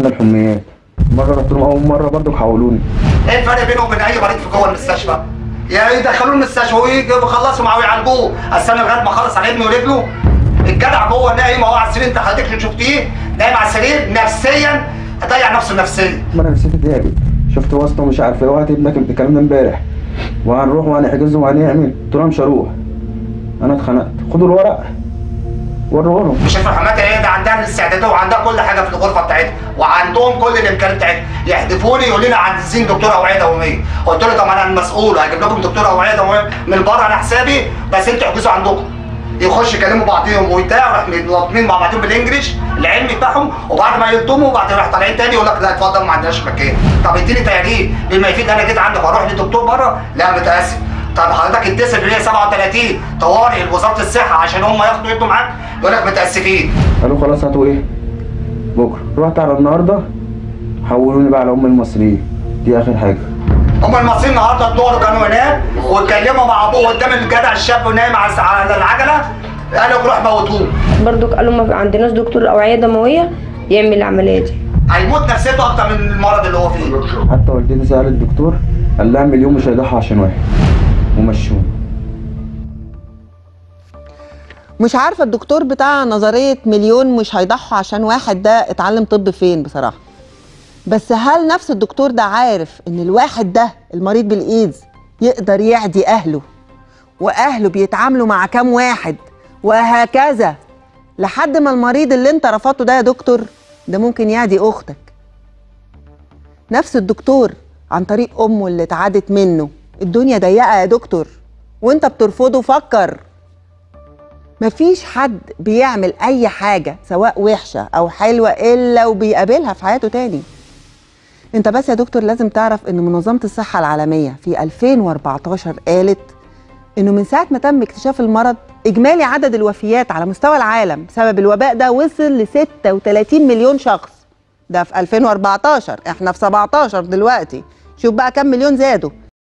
رحنا الحميات مره رحت لهم اول مره برضه حولوني ايه الفرق بينه وبين اي مريض في جوه المستشفى؟ يا يدخلوه المستشفى ويجي يخلصوا معاه ويعالجوه استنى لغايه ما اخلص على ابني ورجله الجدع جوه نايم اهو على السرير انت حضرتك شفتيه نايم على السرير نفسيا ضيع نفسه نفسيا ما انا نسيت اتضايقت شفت واسطه ومش عارف ايه وقت ابنك الكلام ده امبارح وهنروح وهنحجزه وهنعمل قلت لهم مش هروح انا اتخنقت خدوا الورق وروه لهم مش الفرحمات ايه ده عندها الاستعدادات وعندها كل حاجه في الغرفه بتاعتها وعندهم كل الامكانيات بتاعتها يحدفوني يقول لنا عايزين دكتور اوعيه دواميه قلت له طب انا المسؤول هجيب لكم دكتور اوعيه دواميه من بره على حسابي بس انتوا احجزوا عندكم يخش يكلموا بعضيهم وبتاع راح ملطمين مع بعضهم بالانجلش العلمي بتاعهم وبعد ما يلطموا وبعدين راح طالعين تاني يقول لك لا اتفضل ما عندناش مكان طب اديني تقرير بما يفيد انا جيت عندك واروح لدكتور بره لا متاسف طب حضرتك اتصل ب 137 طوارئ لوزاره الصحه عشان هم ياخدوا يدوا معاك يقول لك متاسفين قالوا خلاص هاتوا ايه بكره رحت على النهارده حولوني بقى على ام المصريين دي اخر حاجه هم المصريين النهارده الظهر كانوا هناك واتكلموا مع ابوه قدام الجدع الشاب ونايم على على العجله قالوا روح موتوه برضو قالوا ما عندناش دكتور اوعيه دمويه يعمل العمليه دي هيموت نفسيته اكتر من المرض اللي هو فيه حتى والدتي سألت الدكتور قال لها مليون مش هيضحوا عشان واحد ومشوني مش عارفه الدكتور بتاع نظريه مليون مش هيضحوا عشان واحد ده اتعلم طب فين بصراحه بس هل نفس الدكتور ده عارف ان الواحد ده المريض بالايدز يقدر يعدي اهله واهله بيتعاملوا مع كام واحد وهكذا لحد ما المريض اللي انت رفضته ده يا دكتور ده ممكن يعدي اختك نفس الدكتور عن طريق امه اللي اتعدت منه الدنيا ضيقه يا دكتور وانت بترفضه فكر مفيش حد بيعمل اي حاجه سواء وحشه او حلوه الا وبيقابلها في حياته تاني انت بس يا دكتور لازم تعرف ان منظمه الصحه العالميه في 2014 قالت انه من ساعه ما تم اكتشاف المرض اجمالي عدد الوفيات على مستوى العالم بسبب الوباء ده وصل ل 36 مليون شخص ده في 2014 احنا في 17 دلوقتي شوف بقى كم مليون زادوا